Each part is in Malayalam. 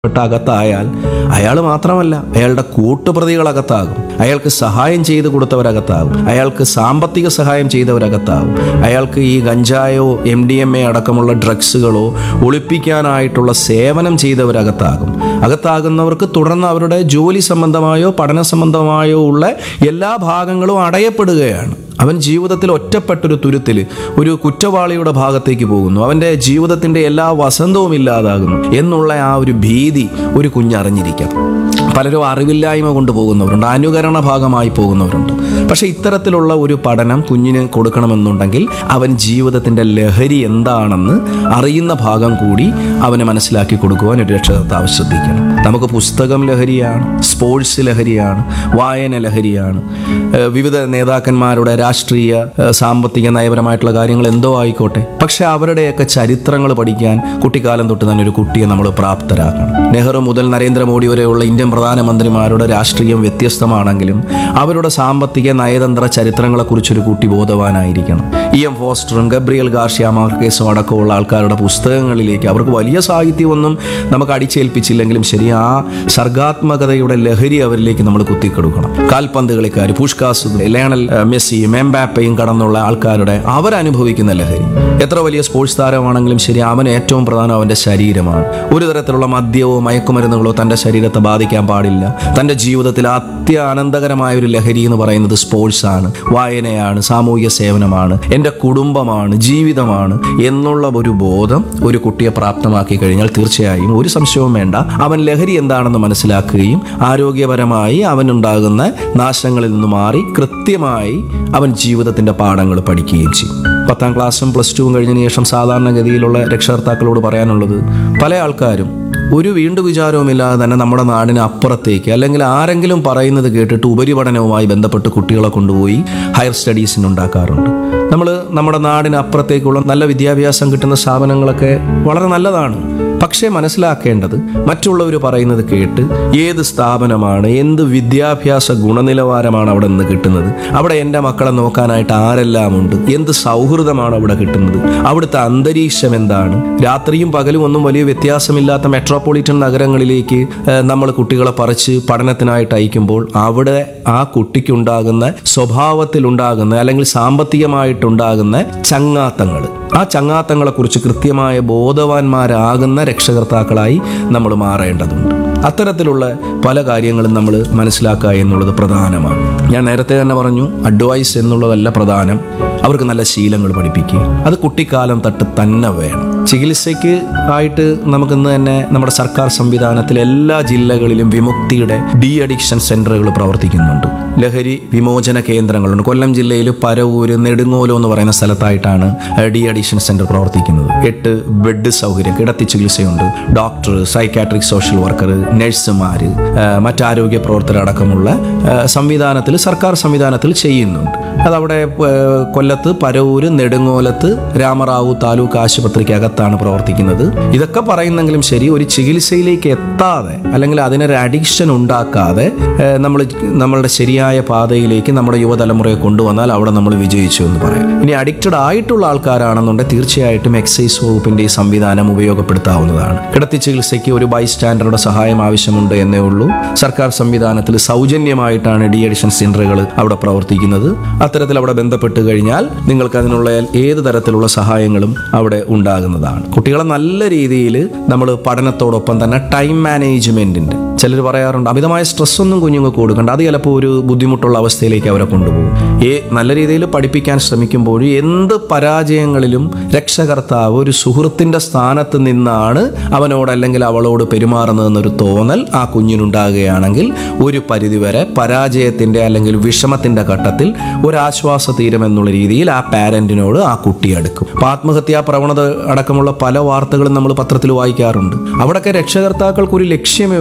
പെട്ട അകത്തായാൽ അയാൾ മാത്രമല്ല അയാളുടെ കൂട്ടുപ്രതികളകത്താകും അയാൾക്ക് സഹായം ചെയ്തു കൊടുത്തവരകത്താകും അയാൾക്ക് സാമ്പത്തിക സഹായം ചെയ്തവരകത്താകും അയാൾക്ക് ഈ ഗഞ്ചായോ എം ഡി എം എ അടക്കമുള്ള ഡ്രഗ്സുകളോ ഒളിപ്പിക്കാനായിട്ടുള്ള സേവനം ചെയ്തവരകത്താകും അകത്താകുന്നവർക്ക് തുടർന്ന് അവരുടെ ജോലി സംബന്ധമായോ പഠന സംബന്ധമായോ ഉള്ള എല്ലാ ഭാഗങ്ങളും അടയപ്പെടുകയാണ് അവൻ ജീവിതത്തിൽ ഒറ്റപ്പെട്ടൊരു തുരുത്തിൽ ഒരു കുറ്റവാളിയുടെ ഭാഗത്തേക്ക് പോകുന്നു അവൻ്റെ ജീവിതത്തിൻ്റെ എല്ലാ വസന്തവും ഇല്ലാതാകുന്നു എന്നുള്ള ആ ഒരു ഭീതി ഒരു കുഞ്ഞറിഞ്ഞിരിക്കാം പലരും അറിവില്ലായ്മ കൊണ്ട് പോകുന്നവരുണ്ട് അനുകരണ ഭാഗമായി പോകുന്നവരുണ്ട് പക്ഷേ ഇത്തരത്തിലുള്ള ഒരു പഠനം കുഞ്ഞിന് കൊടുക്കണമെന്നുണ്ടെങ്കിൽ അവൻ ജീവിതത്തിൻ്റെ ലഹരി എന്താണെന്ന് അറിയുന്ന ഭാഗം കൂടി അവന് മനസ്സിലാക്കി കൊടുക്കുവാൻ ഒരു രക്ഷകർത്താവ് ശ്രദ്ധിക്കണം നമുക്ക് പുസ്തകം ലഹരിയാണ് സ്പോർട്സ് ലഹരിയാണ് വായന ലഹരിയാണ് ഏഹ് വിവിധ നേതാക്കന്മാരുടെ രാഷ്ട്രീയ ഏഹ് സാമ്പത്തിക നയപരമായിട്ടുള്ള കാര്യങ്ങൾ എന്തോ ആയിക്കോട്ടെ പക്ഷെ അവരുടെയൊക്കെ ചരിത്രങ്ങൾ പഠിക്കാൻ കുട്ടിക്കാലം തൊട്ട് തന്നെ ഒരു കുട്ടിയെ നമ്മൾ പ്രാപ്തരാക്കണം നെഹ്റു മുതൽ നരേന്ദ്രമോദി വരെയുള്ള ഇന്ത്യൻ പ്രധാനമന്ത്രിമാരുടെ രാഷ്ട്രീയം വ്യത്യസ്തമാണെങ്കിലും അവരുടെ സാമ്പത്തിക നയതന്ത്ര ചരിത്രങ്ങളെക്കുറിച്ചൊരു കുട്ടി ബോധവാനായിരിക്കണം ഇ എം ഫോസ്റ്ററും ഗബ്രിയൽ ഗാർഷ്യ മാർക്കേസും അടക്കമുള്ള ആൾക്കാരുടെ പുസ്തകങ്ങളിലേക്ക് അവർക്ക് വലിയ സാഹിത്യമൊന്നും നമുക്ക് അടിച്ചേൽപ്പിച്ചില്ലെങ്കിലും ശരി ആ സർഗാത്മകതയുടെ ലഹരി അവരിലേക്ക് നമ്മൾ കുത്തിക്കൊടുക്കണം കാൽപന്ത് കളിക്കാർ പുഷ്കാസ് ലയണൽ ഏഹ്, മെസ്സിയും എംബാപ്പയും കടന്നുള്ള ആൾക്കാരുടെ അവരനുഭവിക്കുന്ന ലഹരി എത്ര വലിയ സ്പോർട്സ് താരമാണെങ്കിലും ശരി അവന് ഏറ്റവും പ്രധാനം അവൻ്റെ ശരീരമാണ് ഒരു തരത്തിലുള്ള മദ്യമോ മയക്കുമരുന്നുകളോ തൻ്റെ ശരീരത്തെ ബാധിക്കാൻ പാടില്ല തൻ്റെ ജീവിതത്തിൽ അത്യാനന്ദകരമായ ഒരു ലഹരി എന്ന് പറയുന്നത് സ്പോർട്സ് ആണ് വായനയാണ് സാമൂഹിക സേവനമാണ് എൻ്റെ കുടുംബമാണ് ജീവിതമാണ് എന്നുള്ള ഒരു ബോധം ഒരു കുട്ടിയെ പ്രാപ്തമാക്കി കഴിഞ്ഞാൽ തീർച്ചയായും ഒരു സംശയവും വേണ്ട അവൻ ലഹരി എന്താണെന്ന് മനസ്സിലാക്കുകയും ആരോഗ്യപരമായി അവനുണ്ടാകുന്ന നാശങ്ങളിൽ നിന്ന് മാറി കൃത്യമായി അവൻ ജീവിതത്തിൻ്റെ പാഠങ്ങൾ പഠിക്കുകയും ചെയ്യും പത്താം ക്ലാസ്സും പ്ലസ് ടുവും കഴിഞ്ഞതിന് ശേഷം സാധാരണഗതിയിലുള്ള രക്ഷകർത്താക്കളോട് പറയാനുള്ളത് പല ആൾക്കാരും ഒരു വീണ്ടു വിചാരവുമില്ലാതെ തന്നെ നമ്മുടെ നാടിന് അപ്പുറത്തേക്ക് അല്ലെങ്കിൽ ആരെങ്കിലും പറയുന്നത് കേട്ടിട്ട് ഉപരിപഠനവുമായി ബന്ധപ്പെട്ട് കുട്ടികളെ കൊണ്ടുപോയി ഹയർ സ്റ്റഡീസിന് ഉണ്ടാക്കാറുണ്ട് നമ്മൾ നമ്മുടെ നാടിന് അപ്പുറത്തേക്കുള്ള നല്ല വിദ്യാഭ്യാസം കിട്ടുന്ന സ്ഥാപനങ്ങളൊക്കെ വളരെ നല്ലതാണ് പക്ഷേ മനസ്സിലാക്കേണ്ടത് മറ്റുള്ളവർ പറയുന്നത് കേട്ട് ഏത് സ്ഥാപനമാണ് എന്ത് വിദ്യാഭ്യാസ ഗുണനിലവാരമാണ് അവിടെ നിന്ന് കിട്ടുന്നത് അവിടെ എൻ്റെ മക്കളെ നോക്കാനായിട്ട് ആരെല്ലാം ഉണ്ട് എന്ത് സൗഹൃദമാണ് അവിടെ കിട്ടുന്നത് അവിടുത്തെ അന്തരീക്ഷം എന്താണ് രാത്രിയും പകലും ഒന്നും വലിയ വ്യത്യാസമില്ലാത്ത മെട്രോപൊളിറ്റൻ നഗരങ്ങളിലേക്ക് നമ്മൾ കുട്ടികളെ പറിച്ച് പഠനത്തിനായിട്ട് അയക്കുമ്പോൾ അവിടെ ആ കുട്ടിക്കുണ്ടാകുന്ന സ്വഭാവത്തിലുണ്ടാകുന്ന അല്ലെങ്കിൽ സാമ്പത്തികമായിട്ടുണ്ടാകുന്ന ചങ്ങാത്തങ്ങൾ ആ ചങ്ങാത്തങ്ങളെ കുറിച്ച് കൃത്യമായ ബോധവാന്മാരാകുന്ന രക്ഷകർത്താക്കളായി നമ്മൾ മാറേണ്ടതുണ്ട് അത്തരത്തിലുള്ള പല കാര്യങ്ങളും നമ്മൾ മനസ്സിലാക്കുക എന്നുള്ളത് പ്രധാനമാണ് ഞാൻ നേരത്തെ തന്നെ പറഞ്ഞു അഡ്വൈസ് എന്നുള്ളതല്ല പ്രധാനം അവർക്ക് നല്ല ശീലങ്ങൾ പഠിപ്പിക്കുക അത് കുട്ടിക്കാലം തൊട്ട് തന്നെ വേണം ചികിത്സയ്ക്ക് ആയിട്ട് നമുക്കിന്ന് തന്നെ നമ്മുടെ സർക്കാർ സംവിധാനത്തിൽ എല്ലാ ജില്ലകളിലും വിമുക്തിയുടെ ഡി അഡിക്ഷൻ സെന്ററുകൾ പ്രവർത്തിക്കുന്നുണ്ട് ലഹരി വിമോചന കേന്ദ്രങ്ങളുണ്ട് കൊല്ലം ജില്ലയിൽ പരവൂര് നെടുങ്ങോലോ എന്ന് പറയുന്ന സ്ഥലത്തായിട്ടാണ് ഡി അഡിക്ഷൻ സെന്റർ പ്രവർത്തിക്കുന്നത് എട്ട് ബെഡ് സൗകര്യം കിടത്തി ചികിത്സയുണ്ട് ഡോക്ടർ സൈക്കാട്രിക് സോഷ്യൽ വർക്കർ നഴ്സുമാർ മറ്റാരോഗ്യ പ്രവർത്തകർ അടക്കമുള്ള ആ, സംവിധാനത്തിൽ സർക്കാർ സംവിധാനത്തിൽ ചെയ്യുന്നുണ്ട് അതവിടെ ആ, കൊല്ലത്ത് പരവൂര് നെടുങ്ങോലത്ത് രാമറാവു താലൂക്ക് ആശുപത്രിക്കകത്താണ് പ്രവർത്തിക്കുന്നത് ഇതൊക്കെ പറയുന്നെങ്കിലും ശരി ഒരു ചികിത്സയിലേക്ക് എത്താതെ അല്ലെങ്കിൽ അതിനൊരു അഡിക്ഷൻ ഉണ്ടാക്കാതെ നമ്മൾ നമ്മളുടെ ശരിയായ പാതയിലേക്ക് നമ്മുടെ യുവതലമുറയെ കൊണ്ടുവന്നാൽ അവിടെ നമ്മൾ വിജയിച്ചു എന്ന് പറയാം ഇനി അഡിക്റ്റഡ് ആയിട്ടുള്ള ആൾക്കാരാണെന്നുണ്ടെങ്കിൽ തീർച്ചയായിട്ടും എക്സൈസ് വകുപ്പിന്റെ ഈ സംവിധാനം ഉപയോഗപ്പെടുത്താവുന്നതാണ് കിടത്തി ചികിത്സയ്ക്ക് ഒരു ബൈസ്റ്റാൻഡറുടെ സഹായം ആവശ്യമുണ്ട് എന്നേ ഉള്ളൂ സർക്കാർ സംവിധാനത്തിൽ സൗജന്യമായിട്ടാണ് ഡി അഡിഷൻ സെന്ററുകൾ അവിടെ പ്രവർത്തിക്കുന്നത് അത്തരത്തിൽ അവിടെ ബന്ധപ്പെട്ട് കഴിഞ്ഞാൽ നിങ്ങൾക്ക് അതിനുള്ള ഏത് തരത്തിലുള്ള സഹായങ്ങളും അവിടെ ഉണ്ടാകുന്നതാണ് കുട്ടികളെ നല്ല രീതിയിൽ നമ്മൾ പഠനത്തോടൊപ്പം തന്നെ ടൈം മാനേജ്മെന്റിന്റെ ചിലർ പറയാറുണ്ട് അമിതമായ സ്ട്രെസ് ഒന്നും കുഞ്ഞുങ്ങൾക്ക് കൊടുക്കണ്ട അത് ചിലപ്പോൾ ഒരു ബുദ്ധിമുട്ടുള്ള അവസ്ഥയിലേക്ക് അവരെ കൊണ്ടുപോകും ഏ നല്ല രീതിയിൽ പഠിപ്പിക്കാൻ ശ്രമിക്കുമ്പോഴും എന്ത് പരാജയങ്ങളിലും രക്ഷകർത്താവ് ഒരു സുഹൃത്തിന്റെ സ്ഥാനത്ത് നിന്നാണ് അവനോട് അല്ലെങ്കിൽ അവളോട് പെരുമാറുന്നതെന്നൊരു തോന്നൽ ആ കുഞ്ഞിനുണ്ടാകുകയാണെങ്കിൽ ഒരു പരിധിവരെ പരാജയത്തിന്റെ അല്ലെങ്കിൽ വിഷമത്തിന്റെ ഘട്ടത്തിൽ ഒരു ആശ്വാസ തീരം എന്നുള്ള രീതിയിൽ ആ പാരന്റിനോട് ആ കുട്ടി അടുക്കും അപ്പൊ ആത്മഹത്യാ പ്രവണത അടക്കമുള്ള പല വാർത്തകളും നമ്മൾ പത്രത്തിൽ വായിക്കാറുണ്ട് അവിടെയൊക്കെ രക്ഷകർത്താക്കൾക്ക് ഒരു ലക്ഷ്യമേ ഉള്ളൂ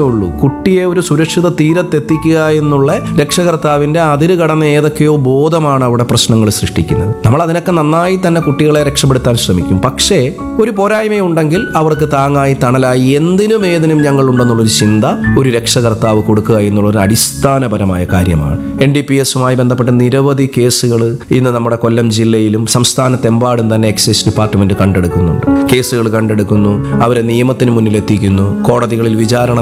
കുട്ടിയെ ഒരു സുരക്ഷിത തീരത്തെത്തിക്കുക എന്നുള്ള രക്ഷകർത്താവിന്റെ അതിര് കടന്ന ഏതൊക്കെയോ ബോധമാണ് അവിടെ പ്രശ്നങ്ങൾ സൃഷ്ടിക്കുന്നത് നമ്മൾ അതിനൊക്കെ നന്നായി തന്നെ കുട്ടികളെ രക്ഷപ്പെടുത്താൻ ശ്രമിക്കും പക്ഷേ ഒരു പോരായ്മയുണ്ടെങ്കിൽ അവർക്ക് താങ്ങായി തണലായി എന്തിനും ഏതിനും ഞങ്ങളുണ്ടെന്നുള്ളൊരു ചിന്ത ഒരു രക്ഷകർത്താവ് കൊടുക്കുക എന്നുള്ള ഒരു അടിസ്ഥാനപരമായ കാര്യമാണ് എൻ ഡി പി എസുമായി ബന്ധപ്പെട്ട നിരവധി കേസുകൾ ഇന്ന് നമ്മുടെ കൊല്ലം ജില്ലയിലും സംസ്ഥാനത്തെമ്പാടും തന്നെ എക്സൈസ് ഡിപ്പാർട്ട്മെന്റ് കണ്ടെടുക്കുന്നുണ്ട് കേസുകൾ കണ്ടെടുക്കുന്നു അവരെ നിയമത്തിന് മുന്നിൽ എത്തിക്കുന്നു കോടതികളിൽ വിചാരണ